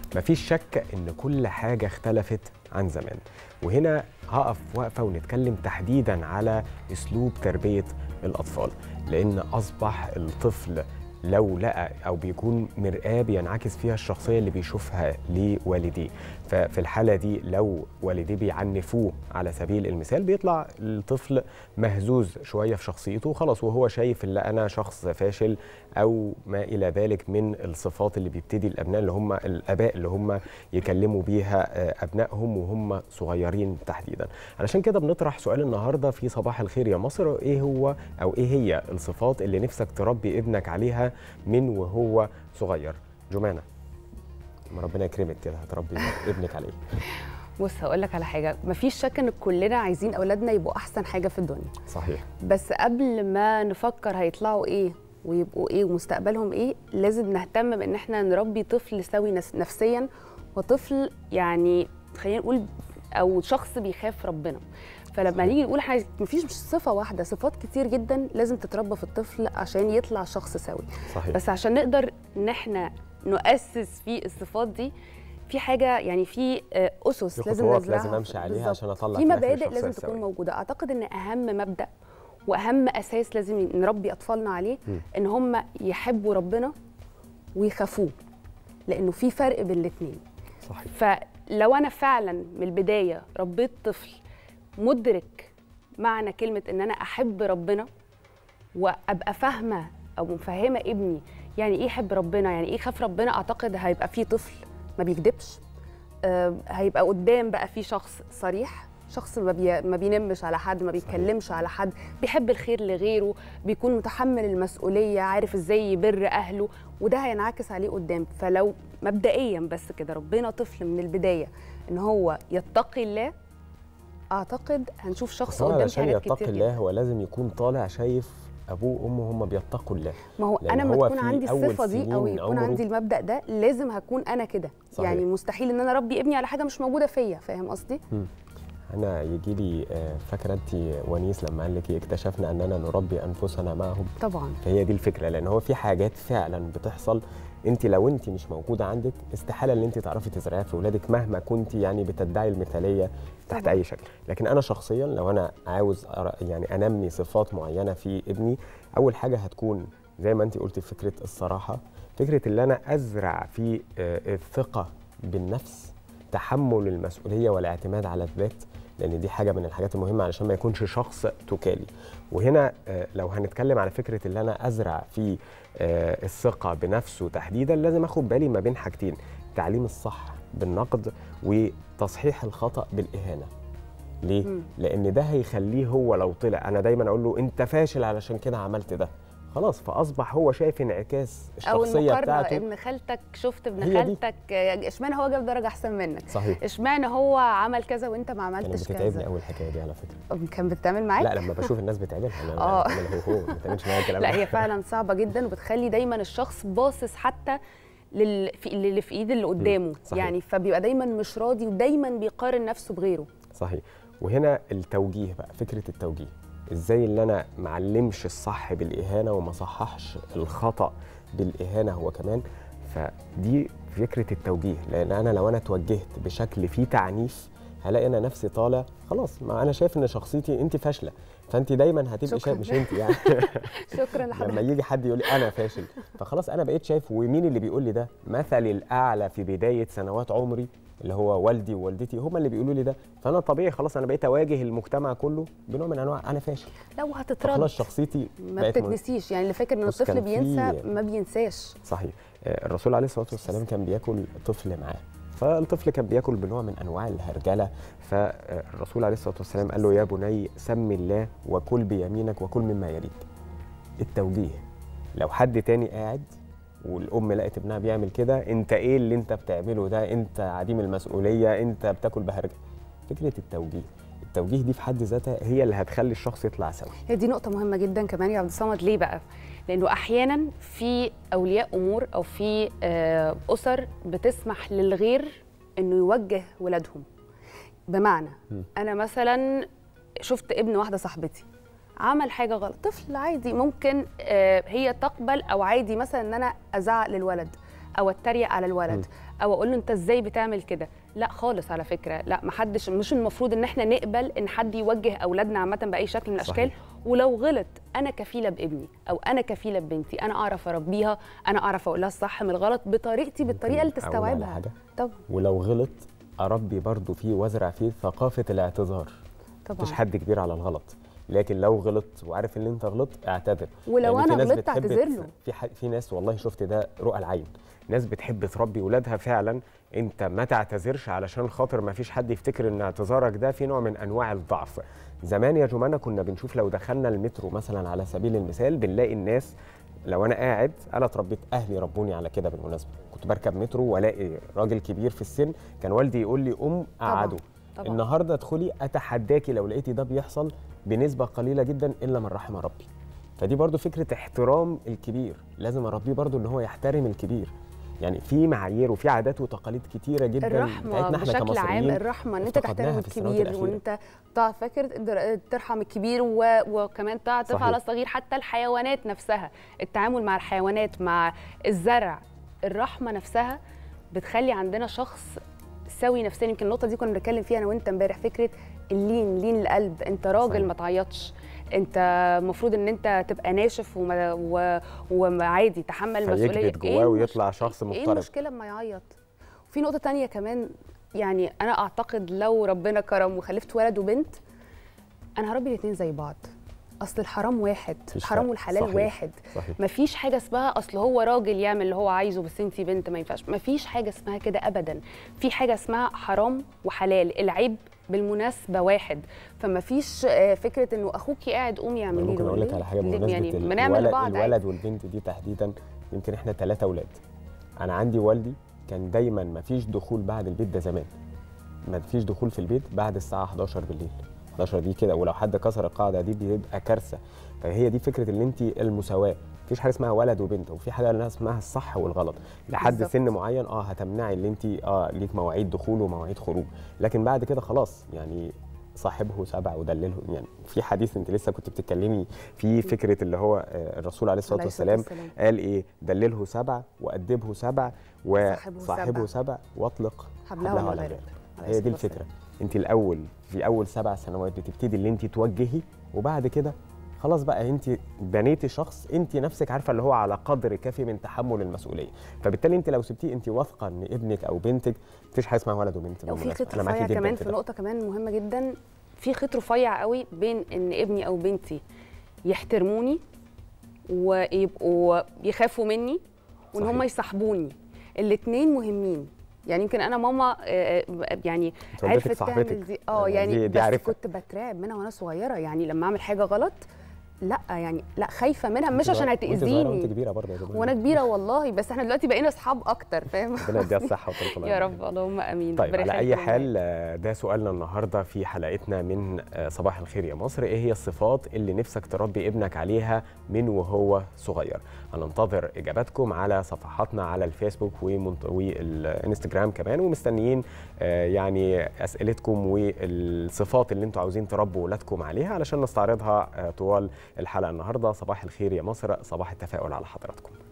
مفيش شك ان كل حاجه اختلفت عن زمان وهنا هقف وقفه ونتكلم تحديدا على اسلوب تربيه الاطفال لان اصبح الطفل لو لقى او بيكون مرآة بينعكس فيها الشخصيه اللي بيشوفها لوالديه ففي الحاله دي لو والديه بيعنفوه على سبيل المثال بيطلع الطفل مهزوز شويه في شخصيته خلاص وهو شايف ان انا شخص فاشل او ما الى ذلك من الصفات اللي بيبتدي الابناء اللي هم الاباء اللي هم يكلموا بيها ابنائهم وهم صغيرين تحديدا علشان كده بنطرح سؤال النهارده في صباح الخير يا مصر ايه هو او ايه هي الصفات اللي نفسك تربي ابنك عليها من وهو صغير جمانه ما ربنا يكرمك كده هتربي ابنك عليه بص هقول لك على حاجه مفيش شك ان كلنا عايزين اولادنا يبقوا احسن حاجه في الدنيا صحيح بس قبل ما نفكر هيطلعوا ايه ويبقوا ايه ومستقبلهم ايه لازم نهتم بان احنا نربي طفل سوي نفسيا وطفل يعني خلينا نقول او شخص بيخاف ربنا فلما نيجي نقول احنا مفيش مش صفه واحده صفات كتير جدا لازم تتربى في الطفل عشان يطلع شخص سوي صحيح. بس عشان نقدر ان احنا نؤسس فيه الصفات دي في حاجه يعني في اسس في لازم خطوات نزرعها لازم امشي عليها بالظبط. عشان اطلع في الآخر مبادئ الشخصية لازم السوية. تكون موجوده اعتقد ان اهم مبدا واهم اساس لازم نربي اطفالنا عليه م. ان هم يحبوا ربنا ويخافوه لانه في فرق بين الاثنين صحيح فلو انا فعلا من البدايه ربيت طفل مدرك معنى كلمه ان انا احب ربنا وابقى فاهمه او مفهمه ابني يعني ايه يحب ربنا يعني ايه يخاف ربنا اعتقد هيبقى في طفل ما بيكذبش آه، هيبقى قدام بقى في شخص صريح شخص ما, بي... ما بينمش على حد ما بيتكلمش على حد بيحب الخير لغيره بيكون متحمل المسؤولية عارف ازاي يبر أهله وده هينعكس عليه قدام فلو مبدئيا بس كده ربنا طفل من البداية ان هو يتقي الله اعتقد هنشوف شخص بس هو قدام علشان حاجات يتقي كتير الله جدا هو لازم يكون طالع شايف ابوه وامه هم بيتقوا الله ما هو لأن انا لما هو تكون في عندي أول الصفه دي او سنين يكون عمره- عندي المبدا ده لازم هكون انا كده صحيح. يعني مستحيل ان انا اربي ابني على حاجه مش موجوده فيا فاهم قصدي انا يجي لي آه، فاكره انت ونيس لما قال لك إيه، اكتشفنا اننا نربي انفسنا معهم طبعا فهي دي الفكره لان هو في حاجات فعلا بتحصل انت لو انت مش موجوده عندك استحاله ان انت تعرفي تزرعيها في اولادك مهما كنت يعني بتدعي المثاليه تحت طبعاً. اي شكل لكن انا شخصيا لو انا عاوز أر- يعني انمي صفات معينه في ابني اول حاجه هتكون زي ما انت قلتي فكره الصراحه فكره اللي انا ازرع في آه، الثقه بالنفس تحمل المسؤوليه والاعتماد على الذات لان دي حاجه من الحاجات المهمه علشان ما يكونش شخص توكالي وهنا آه، لو هنتكلم على فكره اللي انا ازرع في آه، الثقه بنفسه تحديدا لازم اخد بالي ما بين حاجتين التعليم الصح بالنقد وتصحيح الخطا بالاهانه ليه مم. لان ده هيخليه هو لو طلع انا دايما اقول له انت فاشل علشان كده عملت ده خلاص فاصبح هو شايف انعكاس او الشخصيه المقارنه بتاعته ابن خالتك شفت ابن هي دي. خالتك آه، اشمعنى هو جاب درجه احسن منك صحيح اشمعنى هو عمل كذا وانت ما كانت عملتش بتتعبني كذا قوي الحكايه دي على فكره كان بتعمل معاك لا لما بشوف الناس بتعملها انا آه. بعملها هو هو ما بتعملش معايا الكلام لا ده. هي فعلا صعبه جدا وبتخلي دايما الشخص باصص حتى لل... في... اللي في ايد اللي قدامه صحيح. يعني فبيبقى دايما مش راضي ودايما بيقارن نفسه بغيره صحيح وهنا التوجيه بقى فكره التوجيه ازاي اللي انا معلمش الصح بالاهانه وما صححش الخطا بالاهانه هو كمان فدي فكره التوجيه لان انا لو انا توجهت بشكل فيه تعنيف هلاقي انا نفسي طالع خلاص ما انا شايف ان شخصيتي انت فاشله فانت دايما هتبقي شكراً. شايف مش انت يعني شكرا لما لحضرتك يجي حد يقول لي انا فاشل فخلاص انا بقيت شايف ومين اللي بيقول لي ده مثلي الاعلى في بدايه سنوات عمري اللي هو والدي ووالدتي هم اللي بيقولوا لي ده فانا طبيعي خلاص انا بقيت اواجه المجتمع كله بنوع من انواع انا فاشل لو هتترد فخلاص شخصيتي ما بقت م- بتتنسيش يعني اللي فاكر ان بص، الطفل كان في- بينسى ما بينساش صحيح آه، الرسول عليه الصلاه والسلام كان بياكل طفل معاه فالطفل كان بياكل بنوع من انواع الهرجله فالرسول عليه الصلاه والسلام قال له يا بني سم الله وكل بيمينك وكل مما يليك التوجيه لو حد تاني قاعد والام لقت ابنها بيعمل كده انت ايه اللي انت بتعمله ده انت عديم المسؤوليه انت بتاكل بهرجه فكره التوجيه التوجيه دي في حد ذاتها هي اللي هتخلي الشخص يطلع سوي هي دي نقطة مهمة جدا كمان يا عبد الصمد ليه بقى؟ لأنه أحيانا في أولياء أمور أو في آه، أسر بتسمح للغير إنه يوجه ولادهم بمعنى م. أنا مثلا شفت ابن واحدة صاحبتي عمل حاجة غلط طفل عادي ممكن آه، هي تقبل أو عادي مثلا إن أنا أزعق للولد او اتريق على الولد او اقول له انت ازاي بتعمل كده لا خالص على فكره لا محدش مش المفروض ان احنا نقبل ان حد يوجه اولادنا عامه باي شكل من الاشكال صحيح. ولو غلط انا كفيله بابني او انا كفيله ببنتي انا اعرف اربيها انا اعرف اقول لها الصح من الغلط بطريقتي بالطريقه اللي ممكن أقول على تستوعبها حاجة؟ طب ولو غلط اربي برضو فيه وازرع فيه ثقافه الاعتذار طبعا مفيش حد كبير على الغلط لكن لو غلط وعارف ان انت غلطت اعتذر ولو لأن في أنا ناس غلطت بتحب أعتذر تف- له. في ح... في ناس والله شفت ده رؤى العين ناس بتحب تربي ولادها فعلا انت ما تعتذرش علشان خاطر ما فيش حد يفتكر ان اعتذارك ده في نوع من انواع الضعف زمان يا جمانة كنا بنشوف لو دخلنا المترو مثلا على سبيل المثال بنلاقي الناس لو انا قاعد انا اتربيت اهلي ربوني على كده بالمناسبه كنت بركب مترو والاقي راجل كبير في السن كان والدي يقول لي قوم قعده طبعاً. النهارده ادخلي اتحداكي لو لقيتي ده بيحصل بنسبه قليله جدا الا من رحم ربي فدي برضو فكره احترام الكبير لازم اربيه برضو ان هو يحترم الكبير يعني في معايير وفي عادات وتقاليد كتيره جدا الرحمه بتاعتنا احنا بشكل عام كمصريين الرحمه ان انت افتقدناها تحترم في السنوات الكبير الأخيرة. وان انت تعرف فاكر تقدر ترحم الكبير و... وكمان تعطف صحيح. على الصغير حتى الحيوانات نفسها التعامل مع الحيوانات مع الزرع الرحمه نفسها بتخلي عندنا شخص سوي نفسيا يمكن النقطه دي كنا بنتكلم فيها انا وانت امبارح فكره اللين لين القلب انت راجل صحيح. ما تعيطش انت المفروض ان انت تبقى ناشف وما و... وعادي تحمل المسؤوليه فيكبت جواه ويطلع شخص ايه محترم المشكله اما يعيط وفي نقطه تانية كمان يعني انا اعتقد لو ربنا كرم وخلفت ولد وبنت انا هربي الاثنين زي بعض اصل الحرام واحد مفيش الحرام فرق. والحلال صحيح. واحد صحيح مفيش حاجه اسمها اصل هو راجل يعمل اللي هو عايزه بس انتي بنت ما ينفعش مفيش حاجه اسمها كده ابدا في حاجه اسمها حرام وحلال العيب بالمناسبه واحد فمفيش آه، فكره انه اخوكي قاعد قومي اعملي له ممكن اقول لك ليه؟ على حاجه ليه؟ بمناسبه يعني ال- بنعمل الولد, لبعض عادي. الولد والبنت دي تحديدا يمكن احنا ثلاثه اولاد انا عندي والدي كان دايما ما فيش دخول بعد البيت ده زمان ما فيش دخول في البيت بعد الساعه 11 بالليل 11 دي كده ولو حد كسر القاعده دي بيبقى كارثه فهي دي فكره اللي انت المساواه مفيش حاجه اسمها ولد وبنت وفي حاجه اللي اسمها الصح والغلط لحد بالظبط. سن معين اه هتمنعي اللي انت اه ليك مواعيد دخول ومواعيد خروج لكن بعد كده خلاص يعني صاحبه سبع ودلله يعني في حديث انت لسه كنت بتتكلمي في فكره اللي هو آه، الرسول عليه الصلاه عليه الصلاة والسلام والسلام. قال ايه دلله سبع وادبه سبع صاحبه وصاحبه سبع. سبع واطلق حبلها حبلها ولا ولا غيرها. غيرها. عليه هي دي الصلاة الفكره انت الاول في اول سبع سنوات بتبتدي اللي انت توجهي وبعد كده خلاص بقى انت بنيتي شخص انت نفسك عارفه اللي هو على قدر كافي من تحمل المسؤوليه فبالتالي انت لو سبتيه انت واثقه ان ابنك او بنتك مفيش حاجه اسمها ولد وبنت لو في بالمناسبة. خيط أنا معاكي رفيع جداً كمان في في ده. نقطه كمان مهمه جدا في خيط رفيع قوي بين ان ابني او بنتي يحترموني ويبقوا يخافوا مني وان صحيح. هم يصاحبوني الاثنين مهمين يعني يمكن انا ماما آه، آه، يعني انت والدتك عرفت صاحبتك. تعمل دي اه يعني يعني دي- دي بس عارفها. كنت بترعب منها وانا صغيره يعني لما اعمل حاجه غلط لا يعني لا خايفه منها وانت مش عشان صغيرة- وانت صغيرة وانت هتاذيني كبيره برضه يا جماعه وانا كبيره والله بس احنا دلوقتي بقينا اصحاب اكتر فاهم ربنا يديها الصحه وطول يا رب اللهم امين طيب ربنا على يخليك اي لهم. حال آه، ده سؤالنا النهارده في حلقتنا من آه، صباح الخير يا مصر ايه هي الصفات اللي نفسك تربي ابنك عليها من وهو صغير هننتظر اجاباتكم على صفحاتنا على الفيسبوك ومنت- والانستجرام كمان ومستنيين آه، يعني اسئلتكم والصفات اللي انتوا عاوزين تربوا ولادكم عليها علشان نستعرضها آه، طوال الحلقه النهارده صباح الخير يا مصر صباح التفاؤل على حضراتكم